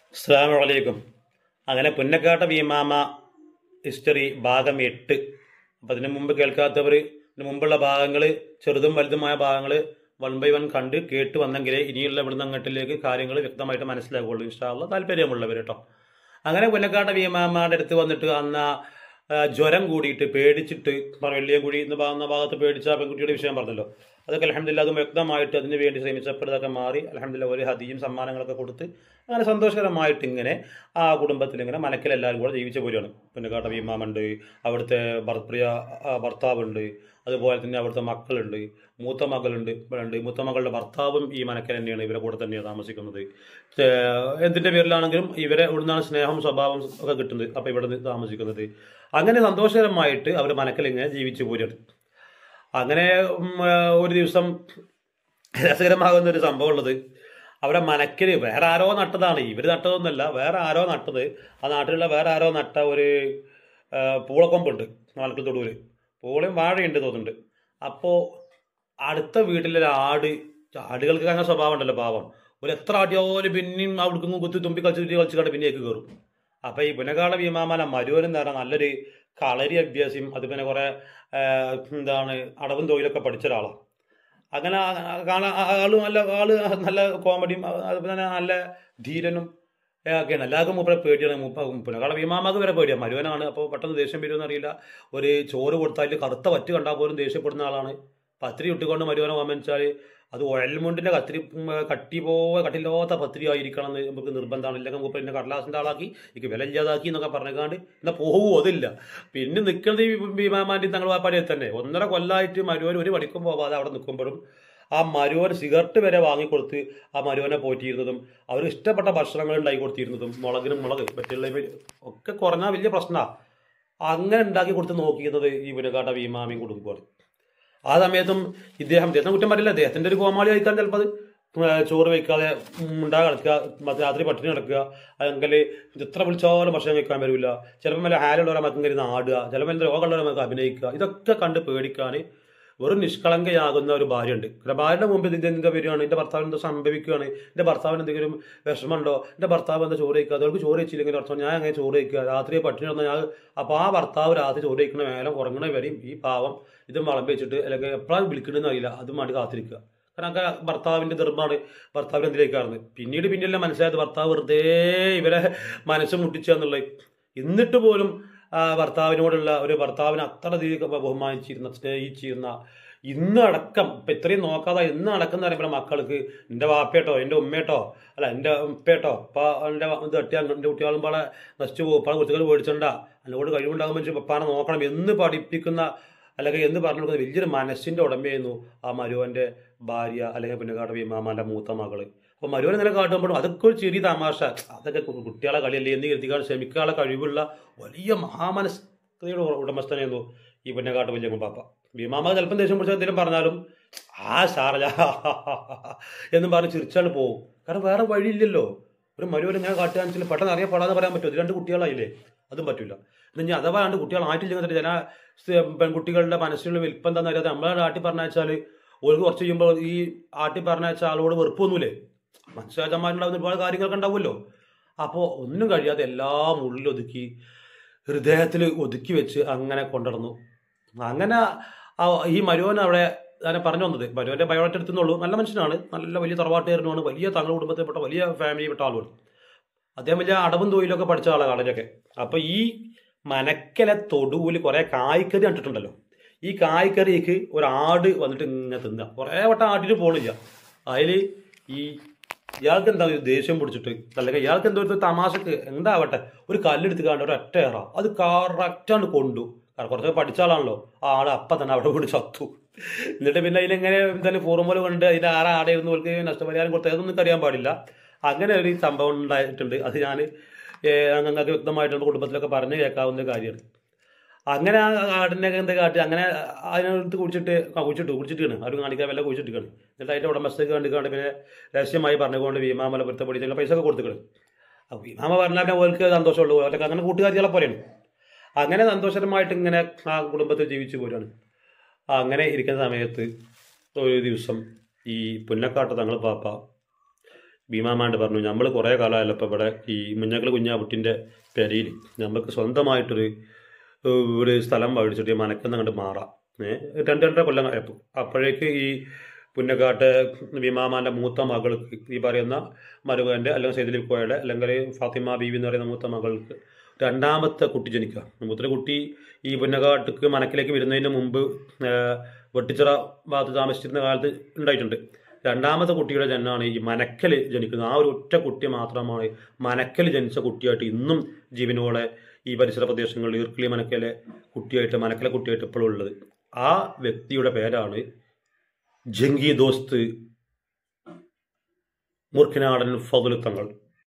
അസ്സാം വലൈക്കും അങ്ങനെ പുന്നക്കാട്ട ഭീമാമ ഹിസ്റ്ററി ഭാഗം എട്ട് അപ്പം അതിന് മുമ്പ് കേൾക്കാത്തവർ ഇതിന് മുമ്പുള്ള ഭാഗങ്ങൾ ചെറുതും വലുതുമായ ഭാഗങ്ങൾ വൺ ബൈ വൺ കണ്ട് കേട്ട് വന്നെങ്കിലേ ഇനിയുള്ള ഇവിടുന്ന് അങ്ങോട്ടിലേക്ക് കാര്യങ്ങൾ വ്യക്തമായിട്ട് മനസ്സിലാക്കുകയുള്ളൂ ഇൻഷാള്ള താല്പര്യമുള്ളവർ കേട്ടോ അങ്ങനെ പുന്നക്കാട്ട ഭീമാമ്മയുടെ അടുത്ത് വന്നിട്ട് അന്ന് ആ, ആ, ജ്വരം കൂടിയിട്ട് പേടിച്ചിട്ട് വെള്ളിയം കൂടി എന്ന് പറയുന്ന ഭാഗത്ത് പേടിച്ച ആ പെൺകുട്ടിയുടെ വിഷയം പറഞ്ഞല്ലോ അതൊക്കെ അലഹമില്ല അതും വ്യക്തമായിട്ട് അതിന് വേണ്ടി ശ്രമിച്ചപ്പോൾ ഇതൊക്കെ മാറി അലഹമില്ല ഒരു ഹദിയും സമ്മാനങ്ങളൊക്കെ കൊടുത്ത് അങ്ങനെ സന്തോഷകരമായിട്ട് ഇങ്ങനെ ആ കുടുംബത്തിൽ ഇങ്ങനെ മനക്കിൽ എല്ലാവരും കൂടെ ജീവിച്ച പോലെയാണ് പുന്നക്കാട്ട ഭീമാമുണ്ട് അവിടുത്തെ ഭർപ്രിയ ആ, ഭർത്താവുണ്ട് അതുപോലെ തന്നെ അവിടുത്തെ മക്കളുണ്ട് മൂത്ത മകളുണ്ട് ഉണ്ട് മൂത്ത മകളുടെ ഭർത്താവും ഈ മനക്കൽ തന്നെയാണ് ഇവരെ കൂടെ തന്നെയാണ് താമസിക്കുന്നത് ഏഹ് എന്തിന്റെ പേരിലാണെങ്കിലും ഇവരെ ഇവിടുന്നാണ് സ്നേഹം സ്വഭാവം ഒക്കെ കിട്ടുന്നത് അപ്പോൾ ഇവിടെ നിന്ന് താമസിക്കുന്നത് അങ്ങനെ സന്തോഷകരമായിട്ട് അവർ മനക്കൽ ഇങ്ങനെ ജീവിച്ചു പോരുകയാണ് അങ്ങനെ ഉം, ആ, ഒരു ദിവസം രസകരമാകുന്ന ഒരു സംഭവം ഉള്ളത് അവിടെ മനക്കല് വേറെ ആരോ നട്ടതാണ് ഇവർ നട്ടതൊന്നുമല്ല വേറെ ആരോ നട്ടത് ആ നാട്ടിലുള്ള വേറെ ആരോ നട്ട ഒരു ആ, പൂളക്കൊമ്പുണ്ട് മനക്കൽ തൊടുവിൽ പൂളയും വാഴയുണ്ട് തോന്നുന്നുണ്ട് അപ്പോൾ അടുത്ത വീട്ടിലൊരു ആട് ആടുകൾക്ക് അങ്ങനെ സ്വഭാവം ഉണ്ടല്ലോ പാവം ഒരു എത്ര ആട്ടിയാലും പിന്നെയും അവിടേക്കും കുത്തി തുമ്പി കളിച്ച് തുമ്പി കളിച്ച് കണ്ട് പിന്നെയൊക്കെ കയറും അപ്പൊ ഈ പുനകാള ഭീമാമല മരുവൻ എന്ന് പറഞ്ഞാൽ നല്ലൊരു കളരി അഭ്യാസിയും അത് പിന്നെ കുറെ ആ, എന്താണ് അടവും തൊഴിലൊക്കെ പഠിച്ച ഒരാളാണ് അങ്ങനെ ആ- ആ- കാണാൻ ആ- ആള് നല്ല ആള് നല്ല കോമഡിയും ആ- അതുപോലെ തന്നെ നല്ല ധീരനും ഏ, ഒക്കെയാണ് എല്ലാവർക്കും മൂപ്പരെ പേടിയാണ് മൂപ്പ പുനകാള ഭീമാമാക്ക് വരെ പേടിയാണ് മരുവനാണ് അപ്പോൾ പെട്ടെന്ന് ദേഷ്യം വരുമെന്ന് അറിയില്ല ഒരു ചോറ് കൊടുത്താൽ കറുത്ത വറ്റ് കണ്ടാൽ പോലും ദേഷ്യപ്പെടുന്ന ആളാണ് പത്തിരി ഇട്ടുകൊണ്ട് മരുവനെ പോകാൻ വെച്ചാൽ അത് ഒഴൽമുണ്ടിന്റെ കത്തിരി ഉം, കട്ടി പോലെ കട്ടില്ലാത്ത പത്തിരി ആയിരിക്കണം എന്ന് നമുക്ക് നിർബന്ധമാണ് ഇല്ലെങ്കിൽ മൂപ്പർ എന്നെ കടലാസിന്റെ ആളാക്കി എനിക്ക് വില ഇല്ലാതാക്കി എന്നൊക്കെ പറഞ്ഞേക്കാണ്ട് എന്നാ പോകുമോ അതില്ല പിന്നെ നിൽക്കുന്നത് ഈ ഭീമാമാൻ്റെ തങ്ങൾ വാപ്പാടിയിൽ തന്നെ ഒന്നര കൊല്ലമായിട്ട് മരുവൻ ഒരു പണിക്കും പോവാതെ അവിടെ നിൽക്കുമ്പോഴും ആ മരുവൻ സിഗരറ്റ് വരെ വാങ്ങിക്കൊടുത്ത് ആ മരുവനെ പോറ്റിയിരുന്നതും അവർക്ക് ഇഷ്ടപ്പെട്ട ഭക്ഷണങ്ങൾ ഉണ്ടാക്കി കൊടുത്തിരുന്നതും മുളകിനും മുളക് മറ്റുള്ള ഇവര് ഒക്കെ കുറഞ്ഞാൽ വലിയ പ്രശ്നമാണ് അങ്ങനെ ഉണ്ടാക്കി കൊടുത്ത് നോക്കിയിരുന്നത് ഈ പുനക്കാട്ട ഭീമാമിയും കുടുംബമാണ് ആ സമയത്തും ഇദ്ദേഹം ഇദ്ദേഹത്തിന് കുറ്റം പറയില്ല അദ്ദേഹത്തിന്റെ ഒരു കോമാളി കഴിക്കാൻ ചിലപ്പോൾ അത് ഏർ ചോറ് വയ്ക്കാതെ ഉണ്ടാ കളിക്കുക മറ്റേ രാത്രി പട്ടിണി കിടക്കുക അല്ലെങ്കിൽ എത്ര വിളിച്ചാലും ഭക്ഷണം കഴിക്കാൻ വരില്ല ചിലപ്പോൾ വല്ല ഹാലുള്ളവരെ മക്കം കരുന്ന് ആടുക ചിലപ്പോൾ എന്താ രോഗമുള്ളവരെ മക്കം അഭിനയിക്കുക ഇതൊക്കെ കണ്ട് പേടിക്കാൻ വെറും നിഷ്കളങ്കയാകുന്ന ഒരു ഭാര്യയുണ്ട് കാരണം ഭാര്യയുടെ മുമ്പിൽ ഇത് എന്താ വരികയാണ് എൻ്റെ ഭർത്താവിന് എന്താ സംഭവിക്കുകയാണ് എൻ്റെ ഭർത്താവിന് എന്തെങ്കിലും വിഷമമുണ്ടോ എൻ്റെ ഭർത്താവ് എന്താ ചോറ് കഴിക്കുക അതവർക്ക് ചോറ് കഴിച്ചില്ലെങ്കിൽ അർത്ഥം ഞാൻ അങ്ങനെ ചോറ് കഴിക്കുക രാത്രി പട്ടിണി കിടന്നാൽ ഞാൻ അപ്പോൾ ആ ഭർത്താവ് രാത്രി ചോറ് കഴിക്കണ മേലെ ഉറങ്ങണ വരെയും ഈ പാവം ഇത് വളം വെച്ചിട്ട് അല്ലെങ്കിൽ എപ്പോഴാണ് വിളിക്കണമെന്ന് അറിയില്ല അതും വേണ്ടി കാത്തിരിക്കുക കാരണം ഒക്കെ ഭർത്താവിന്റെ ദർഭാണ് ഭർത്താവിന് എന്തിലേക്കാണ് പിന്നീട് പിന്നെല്ലാം മനസ്സിലായത് ഭർത്താവ് വെറുതെ ഇവരെ മനസ്സ് മുട്ടിച്ചെന്നുള്ളത് എന്നിട്ട് പോലും ആ ഭർത്താവിനോടുള്ള ഒരു ഭർത്താവിനെ അത്ര രീതിയിൽ ബഹുമാനിച്ചിരുന്ന സ്നേഹിച്ചിരുന്ന ഇന്ന് അടക്കം ഇപ്പൊ ഇത്രയും നോക്കാതെ ഇന്ന് അടക്കം എന്ന് പറയുമ്പോൾ മക്കൾക്ക് എൻ്റെ വാപ്പേട്ടോ എൻ്റെ ഉമ്മേട്ടോ അല്ല എൻ്റെ ഉപ്പേട്ടോ ഇപ്പൊ എൻ്റെ ഇത് തട്ടിയാൽ എൻ്റെ കുട്ടികളും പാടെ നശിച്ചു പോകും പല കുട്ടികൾ മേടിച്ചോണ്ട അതിനോട് കഴിവുണ്ടാകുമ്പോൾ വെച്ചാൽ പപ്പാനെ നോക്കണം എന്ന് പഠിപ്പിക്കുന്ന അല്ലെങ്കിൽ എന്ന് പറഞ്ഞു കൊടുക്കുന്ന വലിയൊരു മനസ്സിന്റെ ഉടമയായിരുന്നു ആ മരുവന്റെ ഭാര്യ അല്ലെങ്കിൽ പുന്നക്കാട് ഭീമാമാന്റെ മൂത്ത മകള് അപ്പൊ മരുവൻ ഇങ്ങനെ കാട്ടുമ്പോഴും അതൊക്കെ ഒരു ചെറിയ തമാശ അതൊക്കെ കു- കുട്ടികളെ കളിയല്ലേ എന്ന് കരുതിക്കാൻ ശ്രമിക്കാനുള്ള കഴിവുള്ള വലിയ മഹാമനസ്കതയുടെ ഉട- ഉടമസ്ഥനായിരുന്നു ഈ പുന്നക്കാട്ട് വലിയ പാപ്പ ഭീമാമ ചിലപ്പം ദേഷ്യം പിടിച്ച എന്തെങ്കിലും പറഞ്ഞാലും ആ സാറല എന്നും പറഞ്ഞ് ചിരിച്ചാണ് പോകും കാരണം വേറെ വഴിയില്ലല്ലോ ഒരു മരുവൻ ഇങ്ങനെ കാട്ടുകയാണെന്ന് വെച്ചാൽ പെട്ടെന്ന് അറിയപ്പെടാന്ന് പറയാൻ പറ്റുമോ ഇത് രണ്ട് കുട്ടികളായില്ലേ അതും പറ്റില്ല ഇനി അഥവാ രണ്ട് കുട്ടികളായിട്ടില്ലെങ്കിൽ ചില സ് പെൺകുട്ടികളുടെ മനസ്സിലുള്ള വിൽപ്പം എന്താണെന്ന് അറിയാതെ നമ്മളെ ആട്ടി പറഞ്ഞാൽ ഒരു കുറച്ച് കഴിയുമ്പോൾ ഈ ആട്ടി പറഞ്ഞാച്ച ആളോട് വെറുപ്പൊന്നുമില്ലേ മനസ്സിലാച്ചന്മാരുണ്ടാവുന്ന ഒരുപാട് കാര്യങ്ങളൊക്കെ ഉണ്ടാവുമല്ലോ അപ്പോൾ ഒന്നും കഴിയാതെ എല്ലാം ഉള്ളിലൊതുക്കി ഹൃദയത്തിൽ ഒതുക്കി വെച്ച് അങ്ങനെ കൊണ്ടുവന്നു അങ്ങനെ ആ- ഈ മരുവൻ അവിടെ ഞാൻ പറഞ്ഞു വന്നത് മരുവന്റെ ബയോഡേറ്റ എടുത്തുന്നുള്ളൂ നല്ല മനുഷ്യനാണ് നല്ല വലിയ തറവാട്ടുകാരനുമാണ് വലിയ തങ്ങളുടെ കുടുംബത്തിൽപ്പെട്ട വലിയ ഫാമിലിയിൽപ്പെട്ട ആളുമാണ് അദ്ദേഹം വലിയ അടവും തൊഴിലൊക്കെ പഠിച്ച ആളാണ് കളരിയൊക്കെ അപ്പൊ ഈ മനക്കലെ തൊടുവിൽ കുറെ കായ്ക്കറി കണ്ടിട്ടുണ്ടല്ലോ ഈ കായ്ക്കറിക്ക് ഒരു ആട് വന്നിട്ട് ഇങ്ങനെ തിന്നുക കുറേ വട്ടം ആട്ടിട്ട് പോണില്ല അതിൽ ഈ ഇയാൾക്ക് എന്താ ഒരു ദേഷ്യം പിടിച്ചിട്ട് അല്ലെങ്കിൽ ഇയാൾക്ക് എന്തോ ഒരു തമാശക്ക് എന്താവട്ടെ ഒരു കല്ലെടുത്ത് കാണുക ഒരു ഒറ്റ ഏറ അത് കറക്റ്റാണ് കൊണ്ടു കാരണം കുറച്ച് പഠിച്ച ആളാണല്ലോ ആ ആട് അപ്പം തന്നെ അവിടെ കൂടി ചത്തു എന്നിട്ട് പിന്നെ അതിലെങ്ങനെ എന്തായാലും ഫോർമുല കൊണ്ട് അതിന്റെ ആറ് ആടായിരുന്നു അവർക്ക് നഷ്ടപരിഹാരം കൊടുത്തത് അതൊന്നും അറിയാൻ പാടില്ല അങ്ങനെ ഒരു സംഭവം ഉണ്ടായിട്ടുണ്ട് അത് ഞാൻ ഞങ്ങൾക്ക് വ്യക്തമായിട്ട് നമ്മുടെ കുടുംബത്തിലൊക്കെ പറഞ്ഞു കേൾക്കാവുന്ന കാര്യമാണ് അങ്ങനെ ആ ആടിനെ എന്താ കാട്ടി അങ്ങനെ അതിനടുത്ത് കുടിച്ചിട്ട് ആ, കുടിച്ചിട്ട് കുടിച്ചിട്ടാണ് ആരും കാണിക്കാൻ വല്ല കുടിച്ചിട്ടാണ് എന്നിട്ട് അതിന്റെ ഉടമസ്ഥക്ക് കണ്ടിക്കാണ്ട് പിന്നെ രഹസ്യമായി പറഞ്ഞുകൊണ്ട് ഭീമാമല പൊരുത്തപ്പെടി ചില പൈസ ഒക്കെ കൊടുത്തിക്കണം അപ്പോൾ ഭീമാമ പറഞ്ഞാൽ പിന്നെ അവർക്ക് സന്തോഷമുള്ളൂ അവരൊക്കെ അങ്ങനെ കൂട്ടുകാരികളെ പോലെയാണ് അങ്ങനെ സന്തോഷകരമായിട്ട് ഇങ്ങനെ ആ കുടുംബത്തിൽ ജീവിച്ചു പോരാണ് അങ്ങനെ ഇരിക്കുന്ന സമയത്ത് ഒരു ദിവസം ഈ പുന്നക്കാട്ട് തങ്ങൾ പാപ്പ ഭീമാമാണ്ട് പറഞ്ഞു നമ്മൾ കുറേ കാലമായല്ലോ ഇപ്പോൾ ഇവിടെ ഈ മുഞ്ഞക്കൾ കുഞ്ഞാവുട്ടിൻ്റെ പെരയിൽ നമുക്ക് സ്വന്തമായിട്ടൊരു ഏഹ്, ഒരു സ്ഥലം മേടിച്ചിട്ട് ഈ മനക്കെന്ന് കണ്ട് മാറാം ഏഹ് രണ്ട് രണ്ടര കൊല്ലം ആയപ്പോൾ അപ്പോഴേക്ക് ഈ പുന്നക്കാട്ട് ഭീമാമാൻ്റെ മൂത്ത മകൾക്ക് ഈ പറയുന്ന മരുകൻ്റെ അല്ലെങ്കിൽ സൈദലി കോയയുടെ അല്ലെങ്കിൽ ഫാത്തിമ ബീവി എന്ന് പറയുന്ന മൂത്ത മകൾക്ക് രണ്ടാമത്തെ കുട്ടി ജനിക്കുക മൂത്ത കുട്ടി ഈ പുന്നക്കാട്ടിക്ക് മനക്കിലേക്ക് വരുന്നതിന് മുമ്പ് ഏഹ്, വെട്ടിച്ചിറ ഭാഗത്ത് താമസിച്ചിരുന്ന കാലത്ത് ഉണ്ടായിട്ടുണ്ട് രണ്ടാമത്തെ കുട്ടിയുടെ ജനനമാണ് ഈ മനക്കൽ ജനിക്കുന്നത് ആ ഒരു ഒറ്റ കുട്ടി മാത്രമാണ് മനക്കൽ ജനിച്ച കുട്ടിയായിട്ട് ഇന്നും ജീവനോടെ ഈ പരിസര പ്രദേശങ്ങളിൽ ഈർക്കിളി മനക്കലെ കുട്ടിയായിട്ട് മനക്കലെ കുട്ടിയായിട്ട് ഇപ്പോഴും ഉള്ളത് ആ വ്യക്തിയുടെ പേരാണ് ജംഗി ദോസ്ത് മൂർഖനാടൻ ഫതുൽ തങ്ങൾ